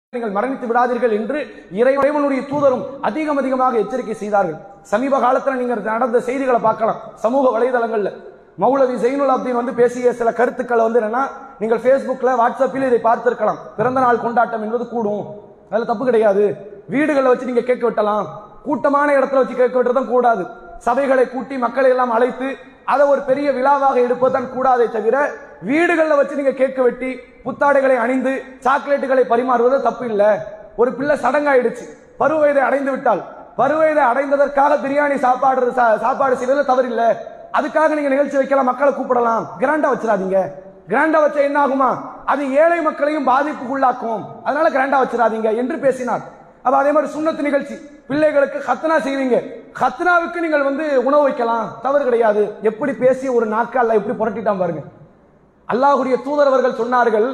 நீங்கள் மரணித்து விடாதீர்கள் என்று இறைவனுடைய தூதரும் அதிகம் அதிகமாக எச்சரிக்கை செய்தார்கள் சமீப காலத்துல நீங்க நடந்த செய்திகளை பார்க்கலாம் சமூக வலைதளங்கள்ல மௌலவி ஜெயினுல் அப்தீன் வந்து பேசிய சில கருத்துக்களை வந்து என்னன்னா நீங்கள் Facebookல வாட்ஸ்அப்பில் இதை பார்த்திருக்கலாம் பிறந்த நாள் கொண்டாட்டம் என்பது கூடும் அதுல தப்பு கிடையாது வீடுகளை வச்சு நீங்க கேட்க வெட்டலாம் கூட்டமான இடத்துல வச்சு கேட்க வெட்டுறதும் கூடாது சபைகளை கூட்டி மக்களை எல்லாம் அழைத்து அதை ஒரு பெரிய விழாவாக எடுப்பதுதான் கூடாதே தவிர வீடுகளில் வச்சு நீங்க கேட்க வெட்டி புத்தாடைகளை அணிந்து சாக்லேட்டுகளை பரிமாறுவது தப்பு இல்ல ஒரு பிள்ளை சடங்காயிடுச்சு பருவ வயதை அடைந்து விட்டால் பருவ வயதை அடைந்ததற்காக பிரியாணி சாப்பாடு சா- சாப்பாடு செய்வதில் தவறில்ல அதுக்காக நீங்க நிகழ்ச்சி வைக்கலாம் மக்களை கூப்பிடலாம் கிராண்டா வச்சிடாதீங்க கிராண்டா வச்சா என்ன ஆகுமா அது ஏழை மக்களையும் பாதிப்புக்குள்ளாக்கும் அதனால கிராண்டா வச்சிடாதீங்க என்று பேசினார் அப்ப அதே மாதிரி சுண்ணத்து நிகழ்ச்சி பிள்ளைகளுக்கு ஹத்னா செய்வீங்க ஹத்னாவுக்கு நீங்கள் வந்து உணவு வைக்கலாம் தவறு கிடையாது எப்படி பேசிய ஒரு நாட்கள் எப்படி புரட்டிட்டான் பாருங்க அல்லாஹ்வுடைய தூதரவர்கள் சொன்னார்கள்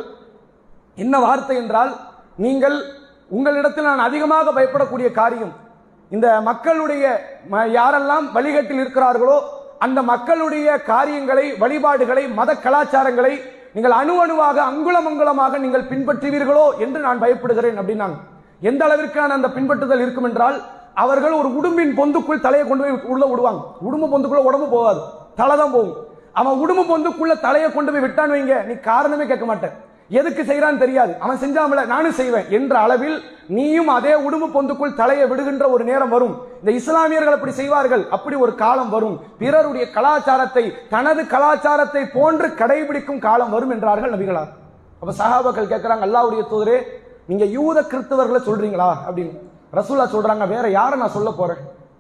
என்ன வார்த்தை என்றால் நீங்கள் உங்களிடத்தில் நான் அதிகமாக பயப்படக்கூடிய காரியம் இந்த மக்களுடைய ம- யாரெல்லாம் வழிகட்டில் இருக்கிறார்களோ அந்த மக்களுடைய காரியங்களை வழிபாடுகளை மத கலாச்சாரங்களை நீங்கள் அணு அணுவாக அங்குலம் அங்குலமாக நீங்கள் பின்பற்றுவீர்களோ என்று நான் பயப்படுகிறேன் அப்படின்னாங்க எந்த அளவிற்கான அந்த பின்பற்றுதல் இருக்கும் என்றால் அவர்கள் ஒரு உடும்பின் பொந்துக்குள் தலையை கொண்டு போய் உள்ள விடுவாங்க உடும்பு பொந்துக்குள்ள உடம்பு போகாது தலை தான் போகும் அவன் உடும்பு பொந்துக்குள்ள தலையை கொண்டு போய் விட்டான்னு வைங்க நீ காரணமே கேட்க மாட்டேன் எதுக்கு செய்யறான்னு தெரியாது அவன் செஞ்சாமல நானும் செய்வேன் என்ற அளவில் நீயும் அதே உடும்பு பொந்துக்குள் தலையை விடுகின்ற ஒரு நேரம் வரும் இந்த இஸ்லாமியர்கள் அப்படி செய்வார்கள் அப்படி ஒரு காலம் வரும் பிறருடைய கலாச்சாரத்தை தனது கலாச்சாரத்தை போன்று கடைபிடிக்கும் காலம் வரும் என்றார்கள் நபிகளார் அப்ப சஹாபாக்கள் கேட்கிறாங்க அல்லாஹ்வுடைய தூதரே நீங்க யூத கிறிஸ்தவர்களை சொல்றீங்களா அப்படின்னு ரசூல்லா சொல்றாங்க வேற யாரை நான் சொல்ல போறேன்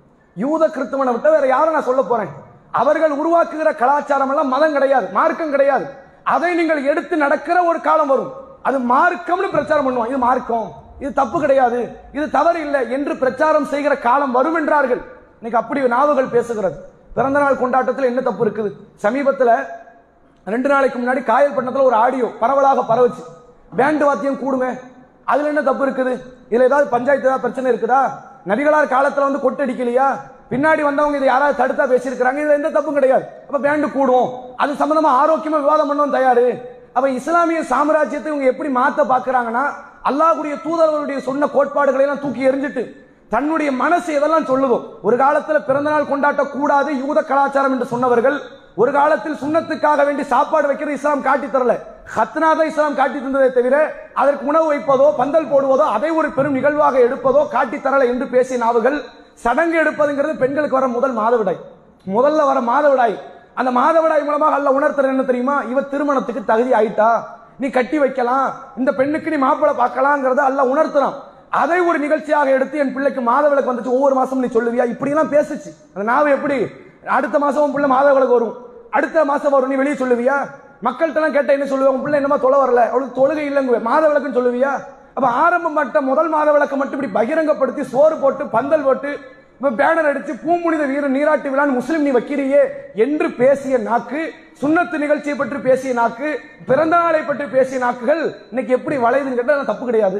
யூத கிறிஸ்தவனை விட்ட வேற யாரை நான் சொல்ல போறேன் அவர்கள் உருவாக்குகிற கலாச்சாரம் எல்லாம் மதம் கிடையாது மார்க்கம் கிடையாது அதை நீங்கள் எடுத்து நடக்கிற ஒரு காலம் வரும் அது மார்க்கம்னு பிரச்சாரம் பண்ணுவோம் இது மார்க்கம் இது தப்பு கிடையாது இது தவறு இல்லை என்று பிரச்சாரம் செய்கிற காலம் வரும் என்றார்கள் இன்னைக்கு அப்படி நாவுகள் பேசுகிறது பிறந்த நாள் கொண்டாட்டத்தில் என்ன தப்பு இருக்குது சமீபத்துல ரெண்டு நாளைக்கு முன்னாடி காயல்பட்டினத்துல ஒரு ஆடியோ பரவலாக பரவுச்சு பேண்ட் வாத்தியம் கூடுமே அதுல என்ன தப்பு இருக்குது இதுல ஏதாவது பஞ்சாயத்து ஏதாவது பிரச்சனை இருக்குதா நபிகளார் காலத்துல வந்து கொட்டடிக்கலையா பின்னாடி வந்தவங்க இதை யாராவது தடுத்தா பேசியிருக்கிறாங்க இதுல எந்த தப்பும் கிடையாது அப்ப பேண்டு கூடும் அது சம்பந்தமா ஆரோக்கியமா விவாதம் பண்ணவும் தயாரு அப்ப இஸ்லாமிய சாம்ராஜ்யத்தை இவங்க எப்படி மாத்த பாக்குறாங்கன்னா அல்லாஹ்வுடைய தூதர்களுடைய சொன்ன கோட்பாடுகளை எல்லாம் தூக்கி எறிஞ்சிட்டு தன்னுடைய மனசு எதெல்லாம் சொல்லுதோ ஒரு காலத்துல பிறந்த நாள் கொண்டாட்ட கூடாது யூத கலாச்சாரம் என்று சொன்னவர்கள் ஒரு காலத்தில் சுண்ணத்துக்காக வேண்டி சாப்பாடு வைக்கிறது இஸ்லாம் காட்டி தரல ஹத்னா தான் இஸ்லாம் காட்டி தந்ததை தவிர அதற்கு உணவு வைப்பதோ பந்தல் போடுவதோ அதை ஒரு பெரும் நிகழ்வாக எடுப்பதோ காட்டி தரல என்று பேசிய நாவுகள் சடங்கு எடுப்பதுங்கிறது பெண்களுக்கு வர முதல் மாதவிடாய் முதல்ல வர மாதவிடாய் அந்த மாதவிடாய் மூலமாக அல்ல உணர்த்துறது என்ன தெரியுமா இவ திருமணத்துக்கு தகுதி ஆயிட்டா நீ கட்டி வைக்கலாம் இந்த பெண்ணுக்கு நீ மாப்பிள்ளை பார்க்கலாங்கிறத அல்ல உணர்த்துறான் அதை ஒரு நிகழ்ச்சியாக எடுத்து என் பிள்ளைக்கு மாதவிளக்கு வந்துச்சு ஒவ்வொரு மாசம் நீ சொல்லுவியா இப்படிலாம் பேசுச்சு அந்த நாவு எப்படி அடுத்த மாசம் உன் பிள்ளை மாதவிளக்கு வரும் அடுத்த மாசம் வரும் நீ வெளியே சொல்லுவியா மக்கள்கிட்ட எல்லாம் கேட்ட என்ன சொல்லுவேன் உன் பிள்ளை என்னமா தொலை வரல அவளுக்கு தொழுகை இல்லைங்க மாதவிளக்குன்னு சொல்லுவியா அப்ப ஆரம்பம் மட்டும் முதல் மாதவிளக்கு மட்டும் இப்படி பகிரங்கப்படுத்தி சோறு போட்டு பந்தல் போட்டு இப்ப பேனர் அடிச்சு பூமுனித வீரன் நீராட்டு விழான்னு முஸ்லிம் நீ வைக்கிறியே என்று பேசிய நாக்கு சுன்னத்து நிகழ்ச்சியை பற்றி பேசிய நாக்கு பிறந்த நாளை பற்றி பேசிய நாக்குகள் இன்னைக்கு எப்படி வளையுதுன்னு கேட்டா அதெல்லாம் தப்பு கிடையாது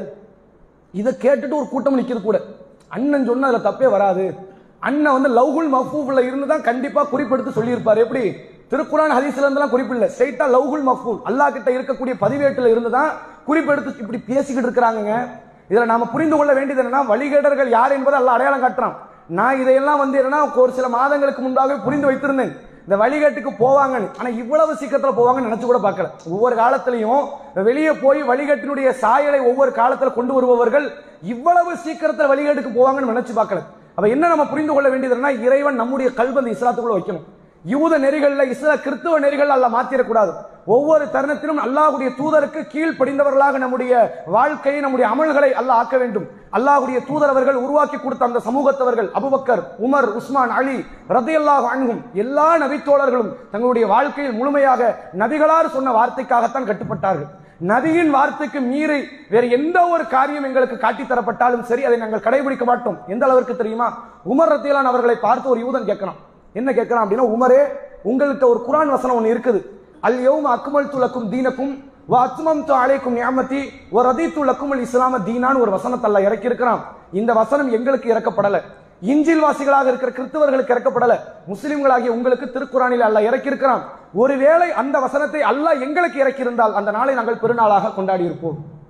இதை கேட்டுட்டு ஒரு கூட்டம் நிக்கிறது கூட அண்ணன் சொன்ன அதுல தப்பே வராது அண்ணன் வந்து லவ்குல் மஃபூப்ல இருந்து தான் கண்டிப்பா குறிப்பெடுத்து சொல்லியிருப்பாரு எப்படி திருக்குறான் ஹதீஸ்ல இருந்தெல்லாம் குறிப்பில்ல ஸ்ட்ரைட்டா லவ்குல் மஃபூல் அல்லாஹ் கிட்ட இருக்கக்கூடிய பதிவேட்டுல இருந்து தான் குறிப்பெடுத்து இப்படி பேசிக்கிட்டு இருக்கிறாங்கங்க இதுல நாம புரிந்து கொள்ள வேண்டியது என்னன்னா வழிகேடர்கள் யார் என்பதை அல்லாஹ் அடையாளம் காட்டுறான் நான் இதையெல்லாம் வந்து என்னன்னா ஒரு சில மாதங்களுக்கு முன்பாகவே புரிந்து வைத்திருந்தேன் இந்த வழிகேட்டுக்கு போவாங்கன்னு ஆனா இவ்வளவு சீக்கிரத்துல போவாங்கன்னு நினைச்சு கூட பார்க்கல ஒவ்வொரு காலத்திலையும் வெளியே போய் வழிகட்டினுடைய சாயலை ஒவ்வொரு காலத்துல கொண்டு வருபவர்கள் இவ்வளவு சீக்கிரத்துல வழிகேட்டுக்கு போவாங்கன்னு நினைச்சு பார்க்கல அப்ப என்ன நம்ம புரிந்து கொள்ள வேண்டியதுன்னா இறைவன் நம்முடைய கல்வந்த இஸ்லாத்துக்குள்ள வைக்கணும் யூத நெறிகள்ல இஸ்ல கிறிஸ்துவ நெறிகள் அல்ல மாத்திரக்கூடாது ஒவ்வொரு தருணத்திலும் அல்லாஹ்வுடைய தூதருக்கு கீழ்ப்படிந்தவர்களாக நம்முடைய வாழ்க்கையை நம்முடைய அமல்களை அல்லாஹ் ஆக்க வேண்டும் அல்லாஹ்வுடைய தூதர் அவர்கள் உருவாக்கி கொடுத்த அந்த சமூகத்தவர்கள் அபுபக்கர் உமர் உஸ்மான் அலி ரதியல்லாஹு அன்ஹும் எல்லா நபித்தோழர்களும் தங்களுடைய வாழ்க்கையில் முழுமையாக நபிகளார் சொன்ன வார்த்தைக்காகத்தான் கட்டுப்பட்டார்கள் நபியின் வார்த்தைக்கு மீறி வேறு எந்த ஒரு காரியம் எங்களுக்கு காட்டித் தரப்பட்டாலும் சரி அதை நாங்கள் கடைபிடிக்க மாட்டோம் எந்த அளவிற்கு தெரியுமா உமர் ரத்தியலான் அவர்களை பார்த்து ஒரு யூதன் கேட்கணும் என்ன கேட்கறான் அப்படின்னா உமரே உங்கள்கிட்ட ஒரு குரான் வசனம் ஒன்று இருக்குது அல் யௌம அக்மல் துலக்கும் தீனக்கும் வ அத்மம் து அலைக்கும் நியாமதி வ ரதீத்து லக்கும் அல் இஸ்லாம தீனான்னு ஒரு வசனத்தை அல்லாஹ் இறக்கி இருக்கிறான் இந்த வசனம் எங்களுக்கு இறக்கப்படல இஞ்சில் வாசிகளாக இருக்கிற கிறிஸ்தவர்களுக்கு இறக்கப்படல முஸ்லிம்களாகிய உங்களுக்கு திருக்குறானில் அல்லாஹ் இறக்கி இருக்கிறான் ஒருவேளை அந்த வசனத்தை அல்லாஹ் எங்களுக்கு இறக்கி இருந்தால் அந்த நாளை நாங்கள் பெருநாளாக கொண்டாடி இருப்போம்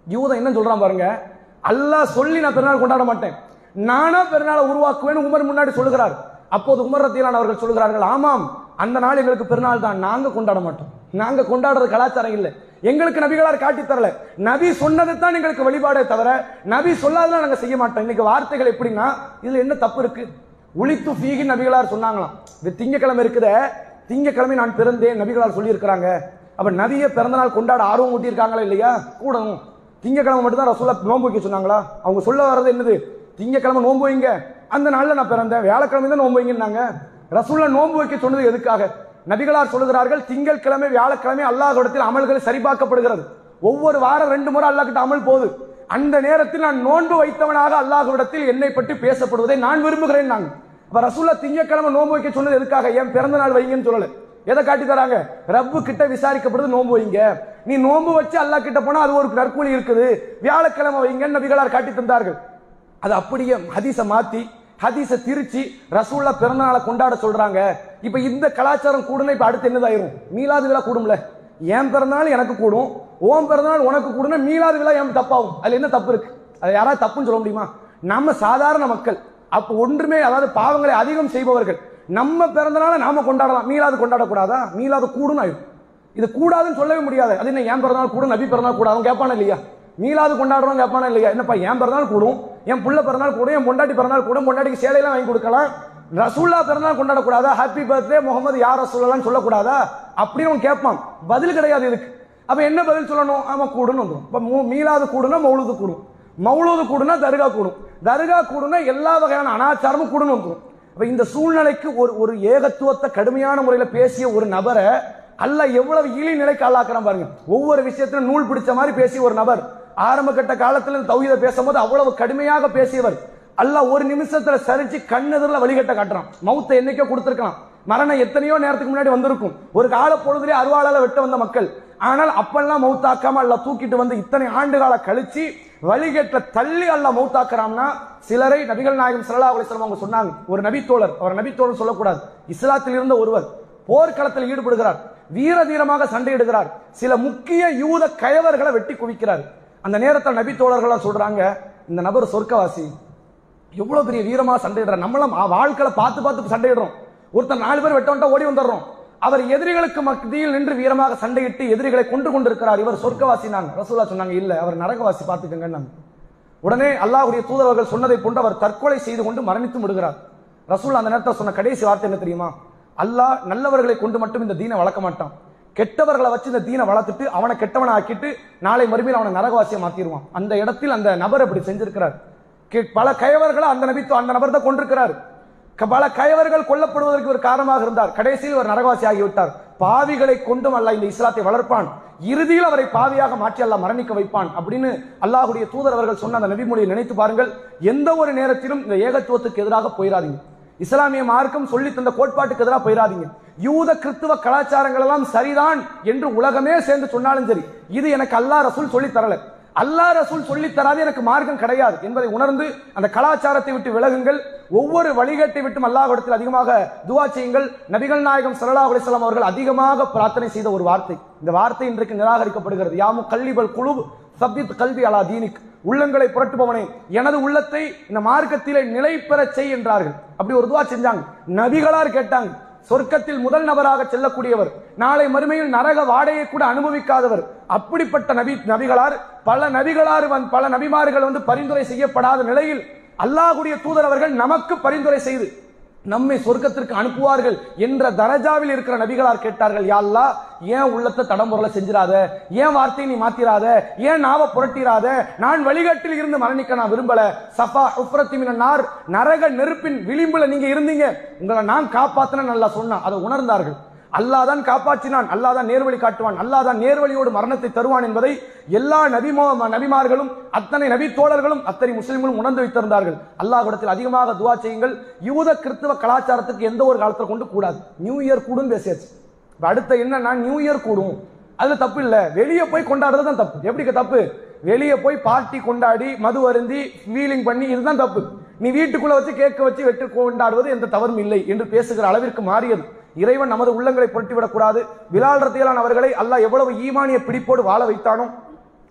யூதன் என்ன சொல்றான் பாருங்க அல்லாஹ் சொல்லி நான் பெருநாள் கொண்டாட மாட்டேன் நானா பெருநாளை உருவாக்குவேன் உமர் முன்னாடி சொல்லுகிறார் அப்போது உமர் ரத்தியலான் அவர்கள் சொல்கிறார்கள் ஆமாம் அந்த நாள் எங்களுக்கு பெருநாள் தான் நாங்க கொண்டாட மாட்டோம் நாங்க கொண்டாடுறது கலாச்சாரம் இல்லை எங்களுக்கு நபிகளார் காட்டி தரல நபி சொன்னதை தான் எங்களுக்கு வழிபாடே தவிர நபி சொல்லாதெல்லாம் நாங்க செய்ய மாட்டோம் இன்னைக்கு வார்த்தைகள் எப்படின்னா இதுல என்ன தப்பு இருக்கு உளித்து ஃபீகி நபிகளார் சொன்னாங்களாம் இது திங்கக்கிழமை இருக்குதே திங்கக்கிழமை நான் பிறந்தேன் நபிகளார் சொல்லி இருக்கிறாங்க அப்ப நபிய பிறந்த நாள் கொண்டாட ஆர்வம் ஊட்டியிருக்காங்களா இல்லையா கூடணும் திங்கக்கிழமை மட்டும் தான் ரசூலா நோன்பு வைக்க சொன்னாங்களா அவங்க சொல்ல வர்றது என்னது திங்கக்கிழமை நோன்பு வைங்க அந்த நாள்ல நான் பிறந்தேன் வியாழக்கிழமை தான் நோன்பு வைங்கன்னாங்க ரசூல்லா நோன்பு வைக்க சொன்னது எதுக்காக நபிகளார் சொல்லுகிறார்கள் திங்கட்கிழமை வியாழக்கிழமை அல்லாஹ்விடத்தில் அமல்கள் சரிபார்க்கப்படுகிறது ஒவ்வொரு வாரம் ரெண்டு முறை அல்லாஹ் கிட்ட அமல் போகுது அந்த நேரத்தில் நான் நோன்பு வைத்தவனாக அல்லாஹ்விடத்தில் என்னை பற்றி பேசப்படுவதை நான் விரும்புகிறேன் நான் அப்ப ரசூல்லா திங்கட்கிழமை நோன்பு வைக்க சொன்னது எதுக்காக என் பிறந்த நாள் வைங்கன்னு சொல்லல எதை காட்டி தராங்க ரப்பு கிட்ட விசாரிக்கப்படுது நோன்பு வைங்க நீ நோன்பு வச்சு அல்லாஹ் கிட்ட போனா அது ஒரு நற்கூலி இருக்குது வியாழக்கிழமை வைங்க நபிகளார் காட்டி தந்தார்கள் அது அப்படியே ஹதீஸ மாத்தி ஹதீஸ திருச்சி ரசூல்லா பிறந்தநாளை கொண்டாட சொல்றாங்க இப்ப இந்த கலாச்சாரம் கூடுனா இப்ப அடுத்து என்னதாயிரும் மீலாது விழா கூடும்ல என் பிறந்தநாள் எனக்கு கூடும் ஓம் பிறந்தநாள் உனக்கு கூடுனா மீலாது விழா என் தப்பாகும் அதுல என்ன தப்பு இருக்கு அது யாராவது தப்புன்னு சொல்ல முடியுமா நம்ம சாதாரண மக்கள் அப்ப ஒன்றுமே அதாவது பாவங்களை அதிகம் செய்பவர்கள் நம்ம பிறந்தநாளை நாம கொண்டாடலாம் மீலாது கொண்டாடக்கூடாதா மீலாது கூடுன்னு ஆயிடும் இது கூடாதுன்னு சொல்லவே முடியாது அது என்ன என் பிறந்தநாள் கூடும் நபி பிறந்தநாள் கூடாது அவன் கேட்பானா இல்லையா மீலாது கொண்டாடுறோம் கேட்பானா இல்லையா என்னப்பா என் பிறந்தநாள் கூடும் என் புள்ள பிறந்தநாள் கூடும் என் பொண்டாட்டி பிறந்தநாள் கூடும் பொண்டாட்டிக்கு சேலையெல்லாம் வாங்கி கொடுக்கலாம் ரசூல்லா பிறந்தநாள் கொண்டாடக்கூடாதா ஹாப்பி பர்த்டே முகமது யார் ரசூல்லாம் சொல்லக்கூடாதா அப்படின்னு அவன் கேட்பான் பதில் கிடையாது இதுக்கு அப்ப என்ன பதில் சொல்லணும் ஆமா கூடுன்னு வந்துடும் இப்ப மூ- மீலாது கூடுனா மௌலுது கூடும் மௌலூது கூடுனா தர்கா கூடும் தர்கா கூடுனா எல்லா வகையான அனாச்சாரமும் கூடுன்னு வந்துடும் அப்ப இந்த சூழ்நிலைக்கு ஒரு ஒரு ஏகத்துவத்தை கடுமையான முறையில பேசிய ஒரு நபரை அல்லாஹ் எவ்வளவு இழி நிலைக்கு ஆளாக்குறான் பாருங்க ஒவ்வொரு விஷயத்திலும் நூல் பிடிச்ச மாதிரி பேசிய ஒரு நபர் ஆரம்ப கட்ட காலத்துல தௌஹீத பேசும்போது அவ்வளவு கடுமையாக பேசியவர் அல்லாஹ் ஒரு நிமிஷத்துல சரிச்சு கண்ணெதிரில் வழிகட்ட காட்டுறான் மௌத்தை என்னைக்கோ கொடுத்திருக்கலாம் மரணம் எத்தனையோ நேரத்துக்கு முன்னாடி வந்திருக்கும் ஒரு கால பொழுதுலே அருவாளால வெட்ட வந்த மக்கள் ஆனால் அப்பெல்லாம் மௌத்தாக்காம அல்லாஹ் தூக்கிட்டு வந்து இத்தனை ஆண்டு கால கழிச்சு வழிகேட்ட தள்ளி அல்லாஹ் மௌத்தாக்குறான்னா சிலரை நபிகள் நாயகம் ஸல்லல்லாஹு அலைஹி வஸல்லம் அவங்க சொன்னாங்க ஒரு நபித்தோழர் அவர் நபித்தோழர் சொல்லக்கூடாது இஸ்லாத்தில் இருந்த ஒருவர் போர்க்களத்தில் ஈடுபடுகிறார் வீர தீரமாக சண்டையிடுகிறார் சில முக்கிய யூத கயவர்களை வெட்டி குவிக்கிறார் அந்த நேரத்தில் நபித்தோழர்களா சொல்றாங்க இந்த நபர் சொர்க்கவாசி எவ்வளவு பெரிய வீரமா சண்டையிடுற நம்மளும் வாழ்க்கையில பார்த்து பார்த்து சண்டையிடுறோம் ஒருத்தர் நாலு பேர் வெட்ட வந்தா ஓடி வந்துடுறோம் அவர் எதிரிகளுக்கு மத்தியில் நின்று வீரமாக சண்டையிட்டு எதிரிகளை கொண்டு கொண்டிருக்கிறார் இவர் சொர்க்கவாசி நான் ரசூலா சொன்னாங்க இல்ல அவர் நரகவாசி பார்த்துக்கங்க உடனே அல்லாஹ்வுடைய தூதரவர்கள் சொன்னதை போன்று அவர் தற்கொலை செய்து கொண்டு மரணித்து விடுகிறார் ரசூல் அந்த நேரத்தில் சொன்ன கடைசி வார்த்தை என்ன தெரியுமா அல்லாஹ் நல்லவர்களை கொண்டு மட்டும் இந்த தீனை வளர்க்க மாட்டான் கெட்டவர்களை வச்சு இந்த தீனை வளர்த்துட்டு அவனை கெட்டவனை ஆக்கிட்டு நாளை மறுமையில் அவனை நரகவாசியை மாத்திடுவான் அந்த இடத்தில் அந்த நபர் அப்படி செஞ்சிருக்கிறார் கே- பல கயவர்களை அந்த நபித்து அந்த நபர் தான் கொண்டிருக்கிறார் க- பல கயவர்கள் கொல்லப்படுவதற்கு ஒரு காரணமாக இருந்தார் கடைசியில் ஒரு நரகவாசி ஆகிவிட்டார் பாவிகளை கொண்டும் அல்லாஹ் இந்த இஸ்லாத்தை வளர்ப்பான் இறுதியில் அவரை பாவியாக மாற்றி அல்லாஹ் மரணிக்க வைப்பான் அப்படின்னு அல்லாஹ்வுடைய தூதர் அவர்கள் சொன்ன அந்த நபிமொழியை நினைத்து பாருங்கள் எந்த ஒரு நேரத்திலும் இந்த ஏகத்துவத்துக்கு எதிராக போயிடாதீங்க இஸ்லாமிய மார்க்கம் சொல்லி தந்த கோட்பாட்டுக்கு எதிராக போயிடாதீங்க யூத கிறிஸ்துவ கலாச்சாரங்கள் எல்லாம் சரிதான் என்று உலகமே சேர்ந்து சொன்னாலும் சரி இது எனக்கு அல்லாஹ் ரசூல் சொல்லி தரல அல்லாஹ் ரசூல் சொல்லி தராது எனக்கு மார்க்கம் கிடையாது என்பதை உணர்ந்து அந்த கலாச்சாரத்தை விட்டு விலகுங்கள் ஒவ்வொரு வழிகட்டை விட்டும் அல்லாஹ்விடத்தில் அதிகமாக துவா செய்யுங்கள் நபிகள் நாயகம் ஸல்லல்லாஹு அலைஹி வஸல்லம் அவர்கள் அதிகமாக பிரார்த்தனை செய்த ஒரு வார்த்தை இந்த வார்த்தை இன்றைக்கு நிராகரிக்கப்படுகிறது யாமு கல்லிபல் குழு சபித் கல்வி அலா தீனிக் உள்ளங்களை புரட்டுபவனே எனது உள்ளத்தை இந்த மார்க்கத்திலே நிலை பெறச் செய் என்றார்கள் அப்படி ஒரு துவா செஞ்சாங்க நபிகளார் கேட்டாங்க சொர்க்கத்தில் முதல் நபராக செல்லக்கூடியவர் நாளை மறுமையில் நரக வாடையை கூட அனுபவிக்காதவர் அப்படிப்பட்ட நபி நபிகளார் பல நபிகளார் வந்து- பல நபிமார்கள் வந்து பரிந்துரை செய்யப்படாத நிலையில் அல்லாஹ்வுடைய தூதர் அவர்கள் நமக்கு பரிந்துரை செய்து நம்மை சொர்க்கத்திற்கு அனுப்புவார்கள் என்ற தரஜாவில் இருக்கிற நபிகளார் கேட்டார்கள் யா அல்லாஹ் ஏன் உள்ளத்தை தடம்புரல செஞ்சிராத ஏன் வார்த்தையை நீ மாத்திராத ஏன் நாவ புரட்டிராத நான் வழிகாட்டில் இருந்து மரணிக்க நான் விரும்பல சஃபா உஃப்ரத்தி மினன் நார் நரக நெருப்பின் விளிம்புல நீங்க இருந்தீங்க உங்களை நான் காப்பாத்தின நல்லா சொன்னா அதை உணர்ந்தார்கள் அல்லாஹ் தான் காப்பாற்றினான் அல்லாஹ் தான் நேர்வழி காட்டுவான் அல்லாஹ் தான் நேர்வழியோடு மரணத்தை தருவான் என்பதை எல்லா நபிமோ நபிமார்களும் அத்தனை நபி தோழர்களும் அத்தனை முஸ்லிம்களும் உணர்ந்து வைத்திருந்தார்கள் அல்லாஹ்விடத்தில் அதிகமாக துவா செய்யுங்கள் யூத கிறிஸ்துவ கலாச்சாரத்துக்கு எந்த ஒரு காலத்துல கொண்டு கூடாது நியூ இயர் கூடும் பேசியாச்சு இப்ப அடுத்த என்னன்னா நியூ இயர் கூடும் அதுல தப்பு இல்ல வெளியே போய் கொண்டாடுறது தான் தப்பு எப்படி தப்பு வெளியே போய் பார்ட்டி கொண்டாடி மது அருந்தி ஃபீலிங் பண்ணி இதுதான் தப்பு நீ வீட்டுக்குள்ள வச்சு கேக்க வச்சு வெட்டு கொண்டாடுவது எந்த தவறும் இல்லை என்று பேசுகிற அளவிற்கு மாறியது இறைவன் நமது உள்ளங்களை புரட்டிவிடக் கூடாது விலால் ரத்தியலான் அவர்களை அல்லாஹ் எவ்வளவு ஈமானிய பிடிப்போடு வாழ வைத்தானோ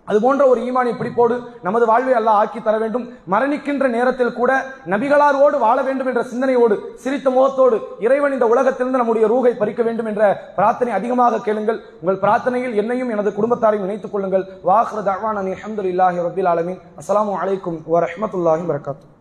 அது போன்ற ஒரு ஈமானிய பிடிப்போடு நமது வாழ்வை அல்லாஹ் ஆக்கி தர வேண்டும் மரணிக்கின்ற நேரத்தில் கூட நபிகளாரோடு வாழ வேண்டும் என்ற சிந்தனையோடு சிரித்த முகத்தோடு இறைவன் இந்த உலகத்திலிருந்து நம்முடைய ரூகை பறிக்க வேண்டும் என்ற பிரார்த்தனை அதிகமாக கேளுங்கள் உங்கள் பிரார்த்தனையில் என்னையும் எனது குடும்பத்தாரையும் இணைத்துக் கொள்ளுங்கள் வாஹ்ர தவான் அலி அஹமதுல்லாஹி ரபில் ஆலமின் அஸ்ஸலாமு அலைக்கும் வரஹ்மத்துல்லாஹி வரகாத்து